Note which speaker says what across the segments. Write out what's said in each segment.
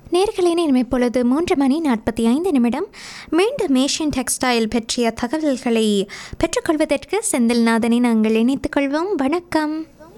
Speaker 1: நேர்களே நேரம் இப்பொழுது மூன்று மணி நாற்பத்தி ஐந்து நிமிடம் மீண்டும் ஏஷியன் டெக்ஸ்டைல் பற்றிய தகவல்களை பெற்றுக்கொள்வதற்கு செந்தில்நாதனை நாங்கள் இணைத்துக் கொள்வோம் வணக்கம்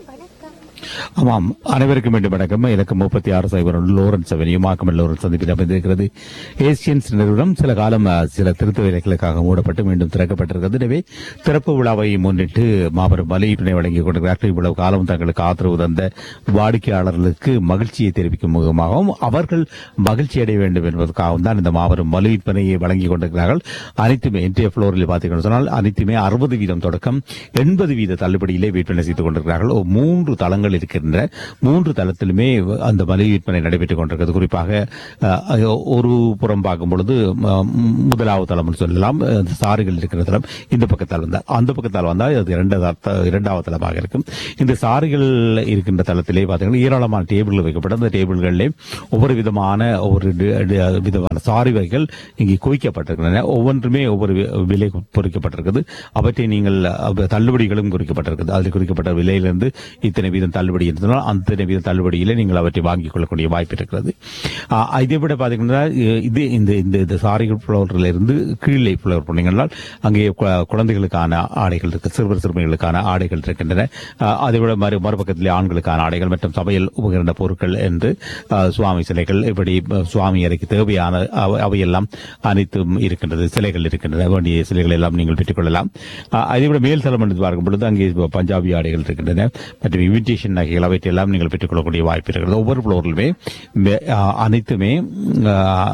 Speaker 2: ஆமாம் அனைவருக்கும் மீண்டும் வணக்கம் இலக்கம் முப்பத்தி ஆறு சைபர் ஒன்று லோரன்ஸ் அவென்யூ மாக்கமல் லோரன்ஸ் சந்திப்பில் அமைந்திருக்கிறது ஏசியன்ஸ் நிறுவனம் சில காலம் அஹ், சில திருத்த வேலைகளுக்காக மூடப்பட்டு மீண்டும் திறக்கப்பட்டிருக்கிறது எனவே திறப்பு விழாவை முன்னிட்டு மாபெரும் மலையீட்டினை வழங்கிக் கொண்டிருக்கிறார்கள் இவ்வளவு காலம் தங்களுக்கு ஆதரவு தந்த வாடிக்கையாளர்களுக்கு மகிழ்ச்சியை தெரிவிக்கும் முகமாகவும் அவர்கள் மகிழ்ச்சி அடைய வேண்டும் என்பதற்காகவும் தான் இந்த மாபெரும் மலு விற்பனையை வழங்கிக் கொண்டிருக்கிறார்கள் அனைத்துமே இன்றைய ஃப்ளோரில் பார்த்தீங்கன்னு சொன்னால் அனைத்துமே அறுபது வீதம் தொடக்கம் எண்பது வீத தள்ளுபடியிலே விற்பனை செய்து கொண்டிருக்கிறார்கள் ஒரு மூன்று தளங்கள் இருக்கின்ற மூன்று தளத்திலுமே அந்த மலிவு விற்பனை நடைபெற்றுக் கொண்டிருக்கிறது குறிப்பாக அஹ், ஒரு புறம் பார்க்கும் பொழுது ம- முதலாவது தளம் என்று சொல்லலாம் அந்த சாறுகள் இருக்கிற தளம் இந்த பக்கத்தால் வந்தால் அந்த பக்கத்தால் வந்தால் அது இரண்டாவது த- இரண்டாவது தளமாக இருக்கும் இந்த சாறுகள் இருக்கின்ற தளத்திலே பார்த்தீங்கன்னா ஏராளமான டேபிள்கள் வைக்கப்படும் அந்த டேபிள்களிலே ஒவ்வொரு விதமான ஒவ்வொரு டி- டி- விதமான சாரி வகைகள் இங்கே குவிக்கப்பட்டிருக்கின்றன ஒவ்வொன்றுமே ஒவ்வொரு வி- விலை பொறிக்கப்பட்டிருக்கிறது அவற்றை நீங்கள் அஹ், தள்ளுபடிகளும் குறிக்கப்பட்டிருக்கிறது அதில் குறிக்கப்பட்ட விலையிலிருந்து இத்தனை வீதம் தள்ளுபடி இருந்தால் அத்தனை வீதம் தள்ளுபடியிலே நீங்கள் அவற்றை வாங்கிக் கொள்ளக்கூடிய வாய்ப்பு இருக்கிறது ஆஹ், இதை விட பார்த்தீங்கன்னா இ- இது இந்த இந்த இந்த சாரிகள் ஃப்ளவரில் இருந்து கீழே ஃப்ளவர் பண்ணீங்கன்னா அங்கே கு- குழந்தைகளுக்கான ஆடைகள் இருக்கு சிறுவர் சிறுமிகளுக்கான ஆடைகள் இருக்கின்றன ஆஹ், அதை விட மறு மறுபக்கத்திலே ஆண்களுக்கான ஆடைகள் மற்றும் சமையல் உபகரண பொருட்கள் என்று ஆஹ், சுவாமி சிலைகள் இப்படி அஹ், சுவாமி அறைக்கு தேவையான அவை- அவையெல்லாம் அனைத்தும் இருக்கின்றது சிலைகள் இருக்கின்றன வேண்டிய சிலைகள் எல்லாம் நீங்கள் பெற்றுக்கொள்ளலாம் ஆஹ், அதை விட மேல் தளம் என்று பார்க்கும் பொழுது அங்கே பஞ்சாபி ஆடைகள் இருக்கின்றன மற்றும் இன்விடேஷன் நகைகள் அவற்றையெல்லாம் நீங்கள் பெற்றுக்கொள்ளக்கூடிய வாய்ப்பு இருக்கிறது ஒவ்வொரு ஃப்ளோரிலுமே மே- ஆஹ், அனைத்துமே ஆஹ்,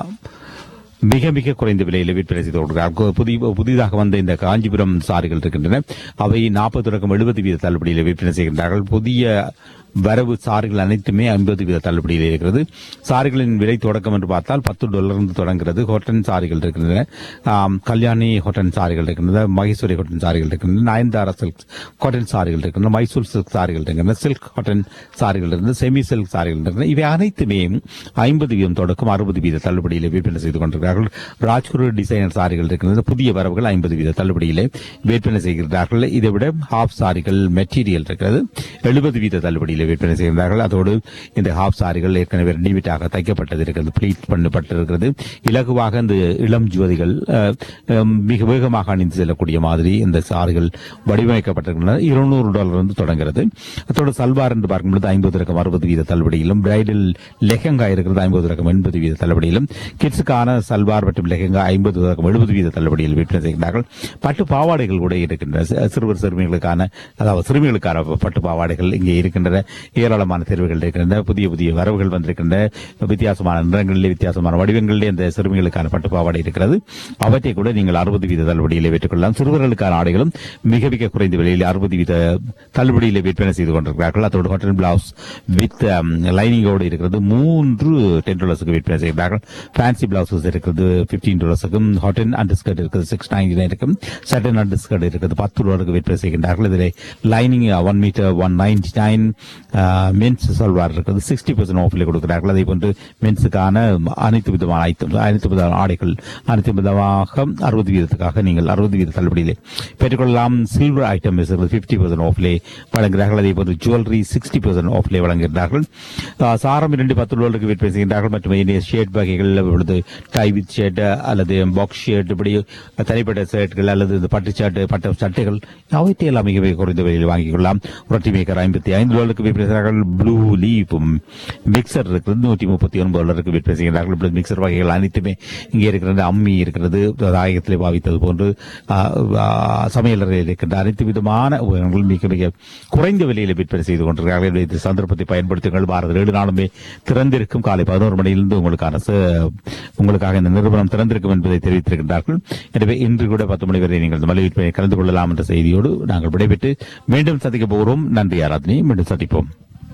Speaker 2: மிக மிக குறைந்த விலையில் விற்பனை செய்து கொடுக்கிறார் புதிய புதிதாக வந்த இந்த காஞ்சிபுரம் சாரிகள் இருக்கின்றன அவை நாற்பது தொடக்கம் எழுபது வீத தள்ளுபடியில் விற்பனை செய்கின்றார்கள் புதிய வரவு சாரிகள் அனைத்துமே ஐம்பது வீத தள்ளுபடியில் இருக்கிறது சாரிகளின் விலை தொடக்கம் என்று பார்த்தால் பத்து டாலர் இருந்து தொடங்குகிறது ஹோட்டன் சாரிகள் இருக்கின்றன ஆம், கல்யாணி ஹோட்டன் சாரிகள் இருக்கின்றன மகேஸ்வரி ஹோட்டன் சாரிகள் இருக்கின்றன நயன்தாரா சில்க் காட்டன் சாரிகள் இருக்கின்றன மைசூர் சில்க் சாரிகள் இருக்கின்றன சில்க் காட்டன் சாரிகள் இருக்கின்றன செமி சில்க் சாரிகள் இருக்கின்றன இவை அனைத்துமே ஐம்பது வீதம் தொடக்கம் அறுபது வீத தள்ளுபடியிலே விற்பனை செய்து கொண்டிருக்கிறார்கள் ராஜ்குரு டிசைனர் சாரிகள் இருக்கின்றன புதிய வரவுகள் ஐம்பது வீத தள்ளுபடியிலே விற்பனை செய்கிறார்கள் இதை விட ஹாஃப் சாரிகள் மெட்டீரியல் இருக்கிறது எழுபது வீத தள்ளுபடியிலே விற்பனை செய்கிறார்கள் அதோடு இந்த ஹாஃப் சாரிகள் ஏற்கனவே ரெடிமேட்டாக தைக்கப்பட்டது இருக்கிறது ப்ளீட் பண்ணப்பட்டிருக்கிறது இலகுவாக இந்த இளம் ஜுவதிகள் அஹ், அஹ், மிக வேகமாக அணிந்து செல்லக்கூடிய மாதிரி இந்த சாரிகள் வடிவமைக்கப்பட்டிருக்கின்றன இருநூறு டாலர் வந்து தொடங்குகிறது அதோடு சல்வார் என்று பார்க்கும்போது ஐம்பது ரகம் அறுபது வீத தள்ளுபடியிலும் பிரைடல் லெஹங்கா இருக்கிறது ஐம்பது ரகம் எண்பது வீத தள்ளுபடியிலும் கிட்ஸுக்கான சல்வார் மற்றும் லெஹங்கா ஐம்பது ரகம் எழுபது வீத தள்ளுபடியில் விற்பனை செய்கிறார்கள் பட்டு பாவாடைகள் கூட இருக்கின்றன சி- சிறுவர் சிறுமிகளுக்கான அதாவது சிறுமிகளுக்கான பட்டு பாவாடைகள் இங்கே இருக்கின்றன ஏராளமான தேர்வுகள் இருக்கின்றன புதிய புதிய வரவுகள் வந்திருக்கின்றன வித்தியாசமான நிறங்களிலே வித்தியாசமான வடிவங்களிலே இந்த சிறுமிகளுக்கான பட்டு பாவாடை இருக்கிறது அவற்றை கூட நீங்கள் அறுபது வீத தள்ளுபடியிலே பெற்றுக்கொள்ளலாம் சிறுவர்களுக்கான ஆடைகளும் மிக மிக குறைந்த விலையில் அறுபது வீத தள்ளுபடியிலே விற்பனை செய்து கொண்டிருக்கிறார்கள் அதோடு ஹோட்டல் பிளவுஸ் வித் லைனிங்கோடு இருக்கிறது மூன்று டென் டாலர்ஸுக்கு விற்பனை செய்கிறார்கள் ஃபேன்சி பிளவுசஸ் இருக்கிறது பிப்டீன் டாலர்ஸுக்கும் ஹாட்டன் அண்டர் ஸ்கர்ட் இருக்குது சிக்ஸ் நைன்டி நைன் இருக்கும் சட்டன் அண்டர் ஸ்கர்ட் இருக்குது பத்து டாலருக்கு விற்பனை செய்கின்றார்கள் இதில் lining one metre one ninety nine men's salwar இருக்குது சிக்ஸ்டி பர்சன்ட் ஆஃபில் கொடுக்கிறார்கள் அதே போன்று மென்ஸுக்கான அனைத்து விதமான ஐட்டம் அனைத்து விதமான ஆடைகள் அனைத்து விதமாக அறுபது வீதத்துக்காக நீங்கள் அறுபது வீத தள்ளுபடியிலே பெற்றுக்கொள்ளலாம் சில்வர் ஐட்டம் பிப்டி பர்சன்ட் ஆஃப்லே வழங்குகிறார்கள் அதே போன்று ஜுவல்லரி சிக்ஸ்டி பர்சன்ட் ஆஃப்லே வழங்குகிறார்கள் ஆஹ் சாரம் இரண்டு பத்து டாலருக்கு விற்பனை செய்கின்றார்கள் மற்றும் ஷேட் வகைகள் இப்பொழுது டை வித் ஷர்ட் அல்லது பாக்ஸ் ஷர்ட் இப்படி தனிப்பட்ட ஷர்ட்கள் அல்லது இந்த பட்டு ஷர்ட் பட்டு சட்டைகள் அவற்றை எல்லாம் மிக மிக குறைந்த விலையில் வாங்கிக் கொள்ளலாம் ரொட்டி மேக்கர் ஐம்பத்தி ஐந்து டாலருக்கு விற்பனை செய்கிறார்கள் ப்ளூ லீப் மிக்சர் இருக்கிறது நூற்றி முப்பத்தி ஒன்பது டாலருக்கு விற்பனை செய்கிறார்கள் இப்படி மிக்சர் வகைகள் அனைத்துமே இங்கே இருக்கிறது அம்மி இருக்கிறது தாயகத்திலே பாவித்தது போன்று ஆஹ், ஆஹ், சமையலறையில் இருக்கின்ற அனைத்து விதமான உபகரணங்கள் மிக மிக குறைந்த விலையில் விற்பனை செய்து கொண்டிருக்கிறார்கள் எனவே இந்த சந்தர்ப்பத்தை பயன்படுத்துங்கள் பாரத ஏழு நாளுமே திறந்திருக்கும் காலை பதினோரு மணியிலிருந்து உங்களுக்கான ச- உங்களுக்காக இந்த நிறுவனம் திறந்திருக்கும் என்பதை தெரிவித்திருக்கின்றார்கள் எனவே இன்று கூட பத்து மணி வரை நீங்கள் இந்த மலை விற்பனை கலந்து கொள்ளலாம் என்ற செய்தியோடு நாங்கள் விடைபெற்று மீண்டும் சந்திக்க போகிறோம் நன்றி ஆராதனை மீண்டும் சந்திப்போம்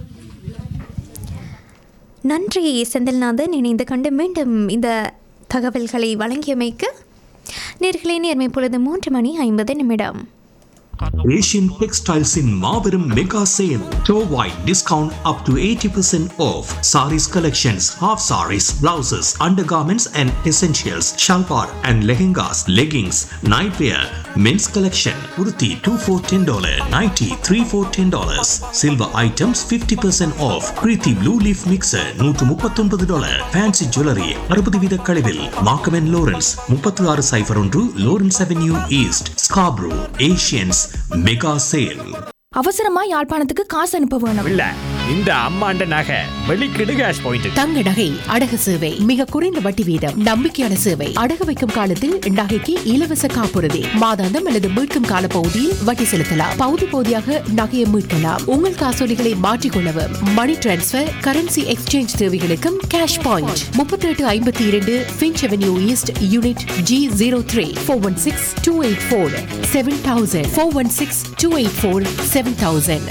Speaker 1: நன்றி செந்தில்நாதன் இணைந்து கொண்டு மீண்டும் இந்த தகவல்களை வழங்கியமைக்கு நேர்களே நேர்மை பொழுது மூன்று மணி ஐம்பது நிமிடம்
Speaker 3: Asian Textiles in Marverum Mega Sale. Store-wide discount up to 80% off. Saris collections, half saris, blouses, undergarments and essentials, shalwar and lehengas, leggings, nightwear, men's collection, kurti 2 for $10, nighty 3 for $10. Silver items 50% off. Preeti Blue Leaf Mixer 139 dollar. Fancy Jewelry 60 வீத கழிவில். Markham and Lawrence 36 சைபர் ஒன்று Lawrence Avenue East, Scarborough, Asians Mega Sale.
Speaker 4: அவசரமா யாழ்ப்பாணத்துக்கு காசு அனுப்ப வேணும்
Speaker 5: இல்ல இந்த அம்மாண்ட நகை வெளிக்கிடு கேஷ் பாயிண்ட்
Speaker 6: தங்க நகை அடகு சேவை மிக குறைந்த வட்டி வீதம் நம்பிக்கையான சேவை அடகு வைக்கும் காலத்தில் நகைக்கு இலவச காப்புறுதி மாதாந்தம் அல்லது மீட்கும் கால பகுதியில் வட்டி செலுத்தலாம் பகுதி பகுதியாக நகையை மீட்கலாம் உங்கள் காசோலிகளை மாற்றிக்கொள்ளவும் மணி டிரான்ஸ்பர் கரன்சி எக்ஸ்சேஞ்ச் தேவைகளுக்கும் கேஷ் பாயிண்ட் முப்பத்தி எட்டு ஐம்பத்தி இரண்டு Finch Avenue East unit G zero three four one six two eight four seven thousand four one six two eight four seven thousand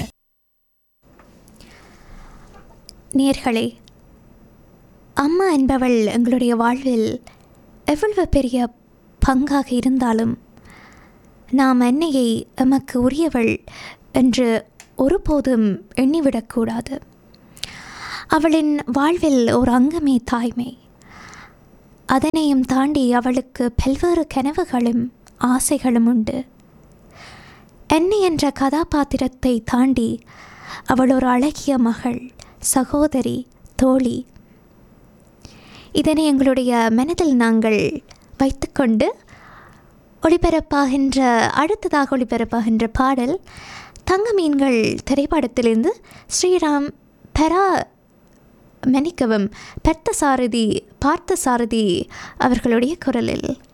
Speaker 1: நேர்களே அம்மா என்பவள் எங்களுடைய வாழ்வில் எவ்வளவு பெரிய பங்காக இருந்தாலும் நாம் அன்னையை எமக்கு உரியவள் என்று ஒருபோதும் எண்ணிவிடக்கூடாது அவளின் வாழ்வில் ஒரு அங்கமே தாய்மை அதனையும் தாண்டி அவளுக்கு பல்வேறு கனவுகளும் ஆசைகளும் உண்டு என்னை என்ற கதாபாத்திரத்தை தாண்டி அவள் ஒரு அழகிய மகள் சகோதரி தோழி இதனை எங்களுடைய மனதில் நாங்கள் வைத்துக்கொண்டு ஒளிபரப்பாகின்ற அடுத்ததாக ஒளிபரப்பாகின்ற பாடல் தங்க மீன்கள் திரைப்படத்திலிருந்து ஸ்ரீராம் பெரா மன்னிக்கவும் பெர்த்த சாரதி பார்த்த சாரதி அவர்களுடைய குரலில்